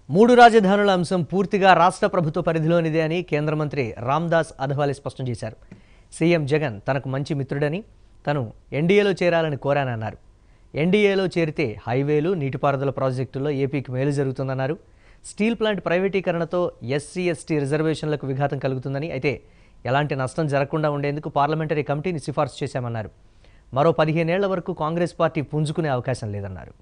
మూడు రాజధానుల అంశం పూర్తిగా రాష్ట్ర ప్రభుత్వ పరిధిలోనిదే అని కేంద్ర మంత్రి రామ్దాస్ అథవాలే స్పష్టం చేశారు సీఎం జగన్ తనకు మంచి మిత్రుడని తను ఎన్డీఏలో చేరాలని కోరానన్నారు ఎన్డీఏలో చేరితే హైవేలు నీటిపారుదల ప్రాజెక్టుల్లో ఏపీకి మేలు జరుగుతుందన్నారు స్టీల్ ప్లాంట్ ప్రైవేటీకరణతో ఎస్సీ ఎస్టీ రిజర్వేషన్లకు విఘాతం కలుగుతుందని అయితే ఎలాంటి నష్టం జరగకుండా ఉండేందుకు పార్లమెంటరీ కమిటీని సిఫార్సు చేశామన్నారు మరో పదిహేనేళ్ల వరకు కాంగ్రెస్ పార్టీ పుంజుకునే అవకాశం లేదన్నారు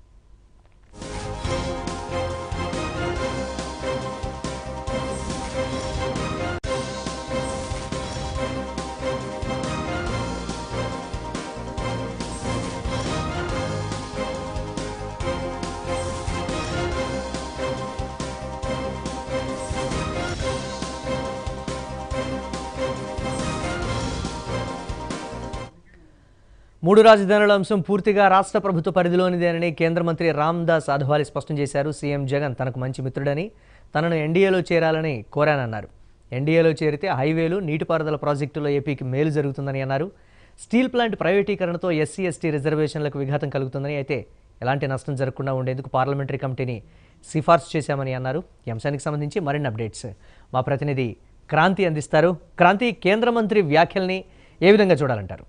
మూడు రాజధానుల అంశం పూర్తిగా రాష్ట్ర ప్రభుత్వ పరిధిలోనిదేనని కేంద్ర మంత్రి రామ్దాస్ అథవాలే స్పష్టం చేశారు సీఎం జగన్ తనకు మంచి మిత్రుడని తనను ఎన్డీఏలో చేరాలని కోరానన్నారు ఎన్డీఏలో చేరితే హైవేలు నీటిపారుదల ప్రాజెక్టులో ఏపీకి మేలు జరుగుతుందని అన్నారు స్టీల్ ప్లాంట్ ప్రైవేటీకరణతో ఎస్సీ ఎస్టీ రిజర్వేషన్లకు విఘాతం కలుగుతుందని అయితే ఎలాంటి నష్టం జరగకుండా ఉండేందుకు పార్లమెంటరీ కమిటీని సిఫార్సు చేశామని అన్నారు ఈ అంశానికి సంబంధించి మరిన్ని అప్డేట్స్ మా ప్రతినిధి క్రాంతి అందిస్తారు క్రాంతి కేంద్ర మంత్రి వ్యాఖ్యల్ని ఏ విధంగా చూడాలంటారు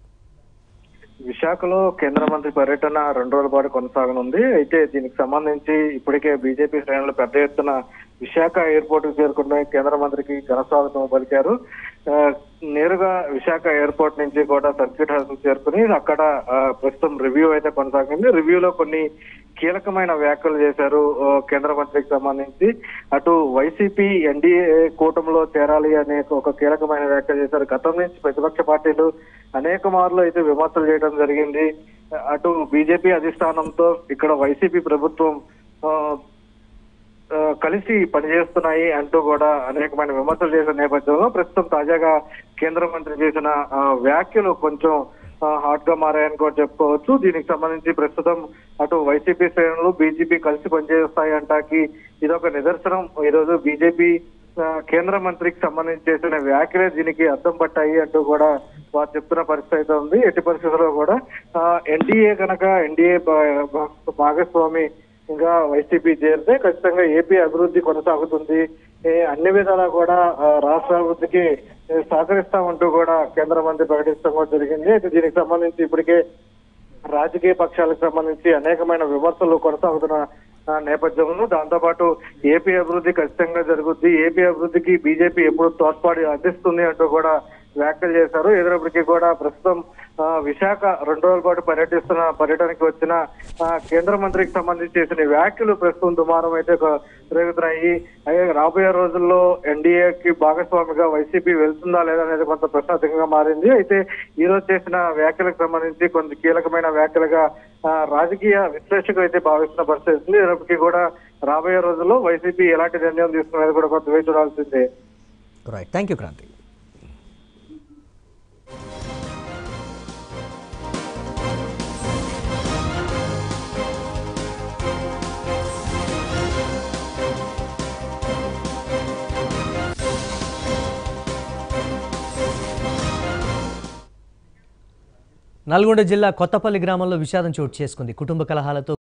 విశాఖలో కేంద్ర మంత్రి పర్యటన రెండు రోజుల పాటు కొనసాగనుంది అయితే దీనికి సంబంధించి ఇప్పటికే బీజేపీ శ్రేణులు పెద్ద ఎత్తున విశాఖ ఎయిర్పోర్ట్ కు చేరుకున్న కేంద్ర మంత్రికి ఘన స్వాగతం పలికారు ఆ, నేరుగా విశాఖ ఎయిర్పోర్ట్ నుంచి కూడా సర్క్యూట్ హౌస్ కు చేరుకుని అక్కడ ఆ, ప్రస్తుతం రివ్యూ అయితే కొనసాగింది రివ్యూలో కొన్ని కీలకమైన వ్యాఖ్యలు చేశారు ఆ, కేంద్ర మంత్రికి సంబంధించి అటు వైసీపీ ఎన్డీఏ కూటమిలో చేరాలి అనే ఒక కీలకమైన వ్యాఖ్యలు చేశారు గతం నుంచి ప్రతిపక్ష పార్టీలు అనేక మార్లు అయితే విమర్శలు చేయడం జరిగింది అటు బీజేపీ అధిష్టానంతో ఇక్కడ వైసీపీ ప్రభుత్వం ఆ, ఆ, కలిసి పనిచేస్తున్నాయి అంటూ కూడా అనేకమైన విమర్శలు చేసిన నేపథ్యంలో ప్రస్తుతం తాజాగా కేంద్ర మంత్రి చేసిన ఆ, వ్యాఖ్యలు కొంచెం హాట్ గా మారాయని కూడా చెప్పుకోవచ్చు దీనికి సంబంధించి ప్రస్తుతం అటు వైసీపీ శ్రేణులు బీజేపీ కలిసి పనిచేస్తాయి అంటాకి ఇదొక నిదర్శనం ఈరోజు బీజేపీ ఆ, కేంద్ర మంత్రికి సంబంధించి చేసిన వ్యాఖ్యలే దీనికి అర్థం పట్టాయి అంటూ కూడా వారు చెప్తున్న పరిస్థితి అయితే ఉంది ఎట్టి పరిస్థితుల్లో కూడా ఎన్డీఏ కనుక ఎన్డీఏ భాగస్వామి ఇంకా వైసీపీ చేరితే ఖచ్చితంగా ఏపీ అభివృద్ధి కొనసాగుతుంది ఏ అన్ని విధాలా కూడా ఆ, రాష్ట్ర అభివృద్ధికి ఏ, సహకరిస్తామంటూ కూడా కేంద్ర మంత్రి ప్రకటించడం కూడా జరిగింది అయితే దీనికి సంబంధించి ఇప్పటికే రాజకీయ పక్షాలకు సంబంధించి అనేకమైన విమర్శలు కొనసాగుతున్న ఆ, నేపథ్యంలో దాంతోపాటు ఏపీ అభివృద్ధి ఖచ్చితంగా జరుగుద్ది ఏపీ అభివృద్ధికి బీజేపీ ఎప్పుడు తోడ్పాటు అందిస్తుంది అంటూ కూడా వ్యాఖ్యలు చేశారు ఎదురప్పటికీ కూడా ప్రస్తుతం ఆ, విశాఖ రెండు రోజుల పాటు పర్యటిస్తున్న పర్యటనకి వచ్చిన ఆ, కేంద్ర మంత్రికి సంబంధించి చేసిన వ్యాఖ్యలు ప్రస్తుతం దుమారం అయితే ఒక రేగుతున్నాయి అయ్యే రాబోయే రోజుల్లో ఎన్డీఏకి భాగస్వామిగా వైసీపీ వెళ్తుందా లేదా అనేది కొంత ప్రశ్నార్థకంగా మారింది అయితే ఈ రోజు చేసిన వ్యాఖ్యలకు సంబంధించి కొంత కీలకమైన వ్యాఖ్యలుగా ఆ, రాజకీయ విశ్లేషకులు అయితే భావిస్తున్న పరిస్థితి ఉంది అయినప్పటికీ కూడా రాబోయే రోజుల్లో వైసీపీ ఎలాంటి నిర్ణయం తీసుకునేది కూడా కొంత వేచి చూడాల్సిందే right thank you Kranti Nalgonda జిల్లా కొత్తపల్లి గ్రామంలో విషాదం చోటు చేసుకుంది కుటుంబ కలహాలతో